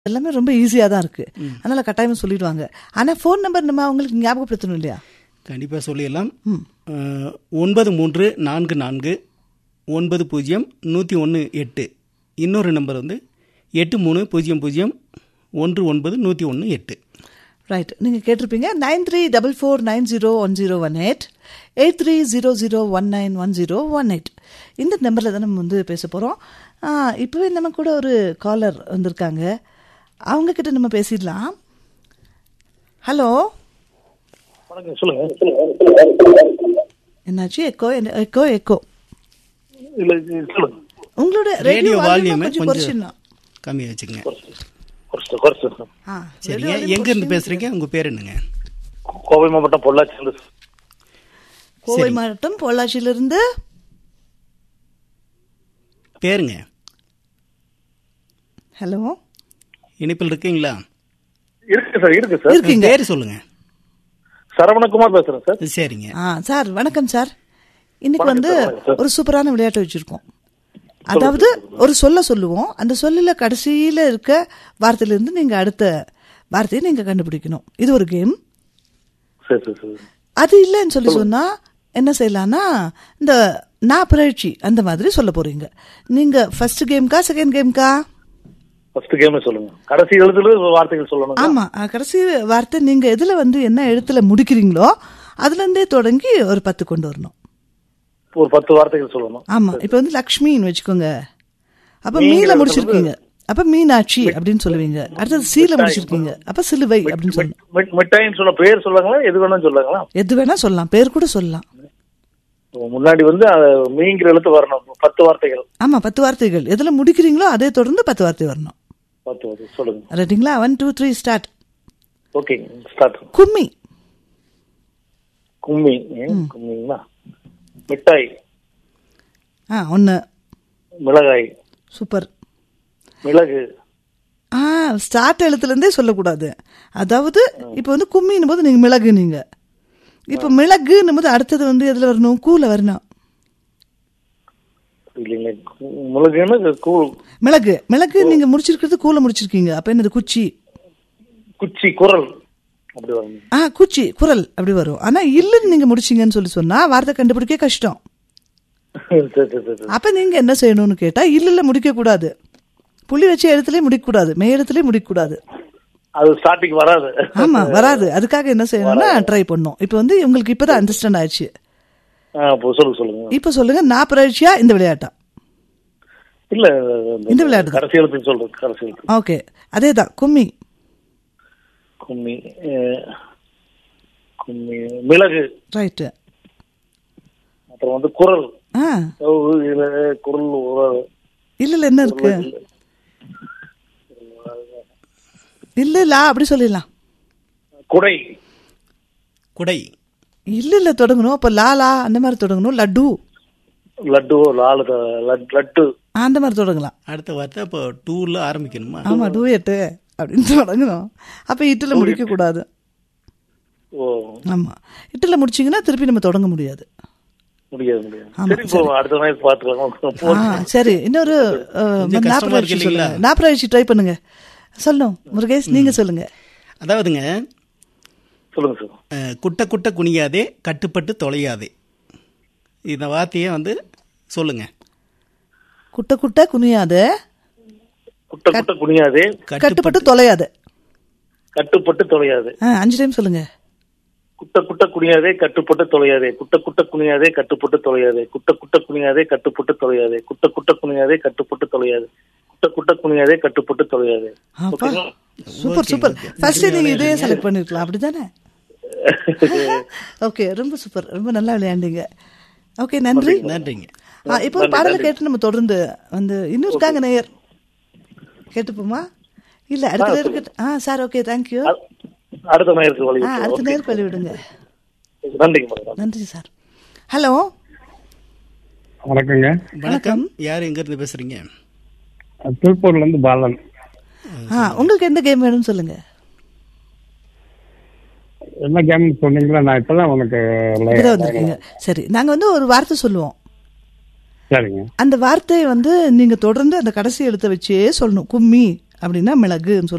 எல்லாமே ரொம்ப ஈஸியாக தான் இருக்கு அதனால கட்டாயமா சொல்லிடுவாங்க ஆனா ஃபோன் நம்பர் நம்ம அவங்களுக்கு ஞாபகப்படுத்தணும் இல்லையா கண்டிப்பாக சொல்லிடலாம் அஹ், ஒன்பது மூன்று நான்கு நான்கு ஒன்பது பூஜ்ஜியம் நூற்றி ஒன்று எட்டு இன்னொரு நம்பர் வந்து எட்டு மூணு பூஜ்ஜியம் பூஜ்ஜியம் ஒன்று ஒன்பது நூற்றி ஒன்று எட்டு ரைட் நீங்க கேட்டிருப்பீங்க nine three double four nine zero one zero one eight eight three zero zero one nine one zero one eight இந்த நம்பரில் தான் நம்ம வந்து பேச போகிறோம் இப்போவே நம்ம கூட ஒரு காலர் வந்திருக்காங்க அவங்க கிட்ட நம்ம பேசிடலாம் ஹலோ வணக்கம் சொல்லுங்க என்னாச்சு எக்கோ எக்கோ எக்கோ இல்ல இது சொல்லுங்க உங்களோட ரேடியோ ரேடியோ வால்யூமை கொஞ்சம் கொஞ்சம் குறைச்சிடணும் கம்மியாக வச்சுக்கோங்க குறைச்சு குறைச்சு ஆ சரிங்க எங்கேருந்து பேசுகிறீங்க உங்கள் பேர் என்னங்க கோவை மாவட்டம் பொள்ளாச்சி கோவை மாவட்டம் பொள்ளாச்சியிலிருந்து பேருங்க ஹலோ இணைப்பில் இருக்கீங்களா இருக்கு சார் இருக்கு சார் இருக்கீங்க பேர் சொல்லுங்க சரவணகுமார் பேசுறேன் சார் சரிங்க ஆ சார் வணக்கம் சார் இன்னைக்கு வணக்கம் வந்து சார், வணக்கம் சார். ஒரு சூப்பரான விளையாட்டு வச்சிருக்கோம் அதாவது ஒரு சொல்ல சொல்லுவோம் அந்த சொல்லில் கடைசியில இருக்க வார்த்தையில இருந்து நீங்க அடுத்த வார்த்தையை நீங்க கண்டுபிடிக்கணும் இது ஒரு கேம் சரி சரி சரி அது இல்லைன்னு சொல்லி சொன்னா என்ன செய்யலாம்னா இந்த நான் பிறழ்ச்சி அந்த மாதிரி சொல்ல போறீங்க நீங்க ஃபர்ஸ்ட் கேம்க்கா செகண்ட் கேம்க்கா ஃபர்ஸ்ட் கேமே சொல்லுங்க கடைசி எழுத்துல வார்த்தைகள் சொல்லணும் ஆமா அஹ், கடைசி வார்த்தை நீங்க எதுல வந்து என்ன எழுத்துல முடிக்கிறீங்களோ அதுல இருந்தே தொடங்கி ஒரு பத்து கொண்டு வரணும் ஒரு பத்து வார்த்தைகள் சொல்லணும் ஆமா இப்ப வந்து லக்ஷ்மின்னு வச்சுக்கோங்க அப்ப நீங்க மீல வந்து- முடிச்சிருக்கீங்க அப்ப மீனாட்சி அப்படின்னு சொல்லுவீங்க அடுத்தது சீல முடிச்சிருக்கீங்க அப்ப சிலுவை அப்படின்னு சொல்லணும் மிட்- மிட்டாயின்னு சொல்ல பேர் சொல்லுங்களா எது வேணாலும் சொல்லுங்களா எது வேணா சொல்லலாம் பேர் கூட சொல்லலாம் முன்னாடி வந்து அஹ், மீங்கிற எழுத்து வரணும் பத்து வார்த்தைகள் ஆமா பத்து வார்த்தைகள் எதுல முடிக்கிறீங்களோ அதே தொடர்ந்து பத்து வார்த்தை வரணும் பத்து வார்த்தை சொல்லுங்க ரைட்டுங்களா one two three start okay start கும்மி கும்மி ஏன் கும்மிங்களா மிட்டாய் ஆ ஒன்னு மிளகாய் சூப்பர் மிளகு ஆ ஸ்டார்ட் எழுத்துல இருந்தே சொல்லக்கூடாது அதாவது இப்ப வந்து கும்மின்னும் போது நீங்க மிளகு நீங்க இப்ப மிளகுன்னும் போது அடுத்தது வந்து எதுல வரணும் கூல வரணும் இல்லைங்களா கு- மிளகுன்னு கூழ் மிளகு மிளகு நீங்க முடிச்சிருக்கிறது கூல முடிச்சிருக்கீங்க அப்ப என்னது குச்சி குச்சி குரல் அப்படி வரணும் ஆ குச்சி குரல் அப்படி வரும் ஆனா இல்லன்னு நீங்க முடிச்சீங்கன்னு சொல்லி சொன்னா வார்த்தை கண்டுபிடிக்க கஷ்டம் சரி சரி சரி சரி. அப்ப நீங்க என்ன செய்யணும்னு கேட்டா இல்லல முடிக்க கூடாது புள்ளி வச்ச இடத்துலயே முடிக்க கூடாது மே இடத்துலயே முடிக்க கூடாது அது ஸ்டார்டிங் வராது ஆமா வராது அதுக்காக என்ன செய்யணும்னா ட்ரை பண்ணும் இப்ப வந்து உங்களுக்கு இப்பதான் அண்டர்ஸ்டாண்ட் ஆயிடுச்சு ஆ, இப்போ சொல்லுங்க சொல்லுங்க இப்ப சொல்லுங்க நான் பிறழ்ச்சியா இந்த விளையாட்டா இல்ல இந்த விளையாட்டு தான். கடைசி எழுத்து சொல்றேன் கடைசி எழுத்து ஓகே அதேதான் கும்மி கும்மி அஹ், கும்மி மிளகு ரைட்டு அப்புறம் வந்து குரல் ஆ ஓ, இதுல குரல் உறவு. இல்ல இல்ல என்ன இருக்கு இல்ல இல்ல அப்படி சொல்லிடலாம் குடை குடை இல்ல இல்ல தொடங்கணும் அப்ப லாலா அந்த மாதிரி தொடங்கணும் லட்டு லட்டு லாலு த- லட்- லட்டு ஆ, அந்த மாதிரி தொடங்கலாம் அடுத்த வார்த்தை அப்போ டூரில் ஆரம்பிக்கணுமா ஆமா டூயட்டு அப்படின்னு தொடங்கணும் அப்ப இட்டுல முடிக்க கூடாது ஓ ஆமா இட்டுல முடிச்சீங்கன்னா திருப்பி நம்ம தொடங்க முடியாது முடியாது முடியாது ஆமா, சரி இப்போ அடுத்த நாள் பாத்துக்கலாம் ஆ சரி இன்னொரு கொஞ்சம் கஷ்டமா இருக்கு இல்லைங்களா? நாப்பராய்ச்சி ட்ரை பண்ணுங்க சொல்லணும் முருகேஷ் நீங்க சொல்லுங்க அதாவதுங்க சொல்லுங்க சார் அஹ், குட்ட குட்ட குனியாதே கட்டுப்பட்டு தொலையாதே இந்த வார்த்தையை வந்து சொல்லுங்க குட்ட குட்ட குனியாத குட்ட குட்ட குனியாது கட்டுப்பட்டு தொலையாத கட்டுப்பட்டு தொலையாது ஆ, அஞ்சு டைம் சொல்லுங்க குட்ட குட்ட குனியாதே கட்டுப்பட்டு தொலையாதே குட்ட குட்ட குனியாதே கட்டுப்பட்டு தொலையாதே குட்ட குட்ட குனியாதே கட்டுப்பட்டு தொலையாதே குட்ட குட்ட குனியாதே கட்டுப்பட்டு தொலையாது குட்ட குட்ட குனியாதே கட்டுப்பட்டு தொலையாதே அப்பா சூப்பர் சூப்பர் ஃபர்ஸ்ட் நீங்க இதே செலக்ட் பண்ணிருக்கலாம் அப்படிதானே ஓகே ரொம்ப சூப்பர் ரொம்ப நல்லா விளையாண்டீங்க ஓகே நன்றி நன்றிங்க ஆ, இப்போ ஒரு பாடலை கேட்டு நம்ம தொடர்ந்து வந்து இன்னும் இருக்காங்க நேயர் கேட்டுப்போமா இல்ல அடுத்த நேருக்கு ஆ சார் ஓகே தேங்க்யூ அ- அடுத்த நேரத்துக்கு வழி ஆ அடுத்த நேருக்கு வழி விடுங்க நன்றிங்க மேடம் நன்றி சார் ஹலோ வணக்கங்க வணக்கம் யார் எங்கேருந்து பேசுறீங்க திருப்பூர்ல இருந்து பாலன் ஆ உங்களுக்கு எந்த கேம் வேணும்னு சொல்லுங்க என்ன கேம் சொன்னீங்களா நான் இப்பதான் உனக்கு லை- இப்பதான் வந்திருக்கீங்க சரி நாங்க வந்து ஒரு வார்த்தை சொல்லுவோம் சரிங்க அந்த வார்த்தையை வந்து நீங்க தொடர்ந்து அந்த கடைசி எழுத்தை வச்சே சொல்லணும் கும்மி அப்படின்னா மிளகுன்னு சொல்லணும்